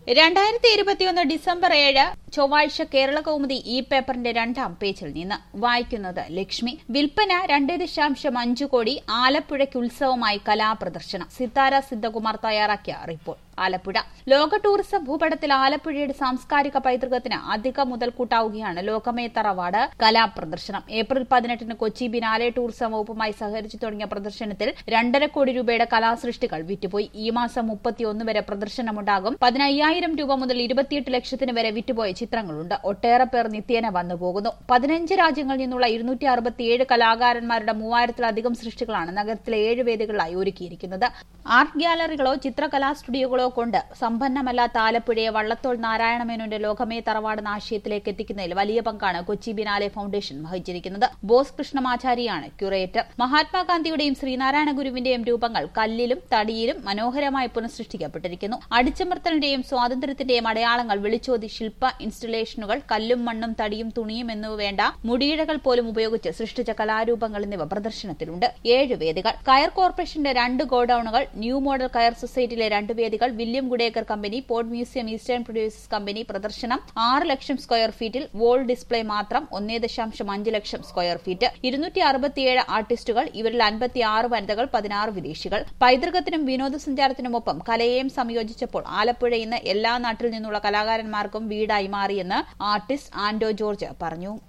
രണ്ടായിരത്തി ഇരുപത്തിയൊന്ന് ഡിസംബർ ഏഴ് ചൊവ്വാഴ്ച കേരള കൗമുദി ഈ പേപ്പറിന്റെ രണ്ടാം പേജിൽ നിന്ന് വായിക്കുന്നത് ലക്ഷ്മി വിൽപ്പന രണ്ട് ദശാംശം അഞ്ച് കോടി ആലപ്പുഴയ്ക്ക് ഉത്സവമായി കലാപ്രദർശനം സിത്താര സിദ്ധകുമാർ തയ്യാറാക്കിയ റിപ്പോർട്ട് ആലപ്പുഴ ലോക ടൂറിസം ഭൂപടത്തിൽ ആലപ്പുഴയുടെ സാംസ്കാരിക പൈതൃകത്തിന് അധിക മുതൽക്കൂട്ടാവുകയാണ് ലോകമേത്തർ അവാർഡ് കലാപ്രദർശനം ഏപ്രിൽ പതിനെട്ടിന് കൊച്ചി ബിനാലെ ടൂറിസം വകുപ്പുമായി സഹകരിച്ചു തുടങ്ങിയ പ്രദർശനത്തിൽ രണ്ടര കോടി രൂപയുടെ കലാസൃഷ്ടികൾ വിറ്റുപോയി ഈ മാസം മുപ്പത്തിയൊന്ന് വരെ പ്രദർശനമുണ്ടാകും പതിനയ്യായിരം രൂപ മുതൽ ഇരുപത്തിയെട്ട് ലക്ഷത്തിന് വരെ വിറ്റുപോയ ചിത്രങ്ങളുണ്ട് ഒട്ടേറെ പേർ നിത്യേന വന്നുപോകുന്നു പതിനഞ്ച് രാജ്യങ്ങളിൽ നിന്നുള്ള ഇരുന്നൂറ്റി അറുപത്തിയേഴ് കലാകാരന്മാരുടെ മൂവായിരത്തിലധികം സൃഷ്ടികളാണ് നഗരത്തിലെ ഏഴ് വേദികളിലായി ഒരുക്കിയിരിക്കുന്നത് ആർട്ട് ഗ്യാലറികളോ ചിത്രകലാ സ്റ്റുഡിയോകളോ കൊണ്ട് സമ്പന്നമല്ലാത്ത ആലപ്പുഴയെ വള്ളത്തോൾ നാരായണമേനോന്റെ ലോകമേ തറവാട് ആശയത്തിലേക്ക് എത്തിക്കുന്നതിൽ വലിയ പങ്കാണ് കൊച്ചി ബിനാലെ ഫൗണ്ടേഷൻ വഹിച്ചിരിക്കുന്നത് ബോസ് കൃഷ്ണമാചാരിയാണ് ക്യൂറേറ്റർ മഹാത്മാഗാന്ധിയുടെയും ശ്രീനാരായണ ഗുരുവിന്റെയും രൂപങ്ങൾ കല്ലിലും തടിയിലും മനോഹരമായി പുനഃസൃഷ്ടിക്കപ്പെട്ടിരിക്കുന്നു അടിച്ചമർത്തലിന്റെയും സ്വാതന്ത്ര്യത്തിന്റെയും അടയാളങ്ങൾ വിളിച്ചോതി ശില്പ ഇൻസ്റ്റലേഷനുകൾ കല്ലും മണ്ണും തടിയും തുണിയും എന്നിവ വേണ്ട മുടിയിഴകൾ പോലും ഉപയോഗിച്ച് സൃഷ്ടിച്ച കലാരൂപങ്ങൾ എന്നിവ പ്രദർശനത്തിലുണ്ട് ഏഴ് വേദികൾ കയർ കോർപ്പറേഷന്റെ രണ്ട് ഗോഡൌണുകൾ ന്യൂ മോഡൽ കയർ സൊസൈറ്റിയിലെ രണ്ട് വേദികൾ William Goodacre company port museum eastern producers company പ്രദർശനം ആറ് ലക്ഷം സ്ക്വയർ ഫീറ്റിൽ വോൾ ഡിസ്പ്ലേ മാത്രം ഒന്നേ ദശാംശം അഞ്ച് ലക്ഷം സ്ക്വയർ ഫീറ്റ് ഇരുന്നൂറ്റി അറുപത്തിയേഴ് ആർട്ടിസ്റ്റുകൾ ഇവരിൽ അൻപത്തിയാറ് വനിതകൾ പതിനാറ് വിദേശികൾ പൈതൃകത്തിനും വിനോദസഞ്ചാരത്തിനുമൊപ്പം കലയെയും സംയോജിച്ചപ്പോൾ ആലപ്പുഴ ഇന്ന് എല്ലാ നാട്ടിൽ നിന്നുള്ള കലാകാരന്മാർക്കും വീടായി മാറിയെന്ന് ആർട്ടിസ്റ്റ് ആൻഡോ ജോർജ് പറഞ്ഞു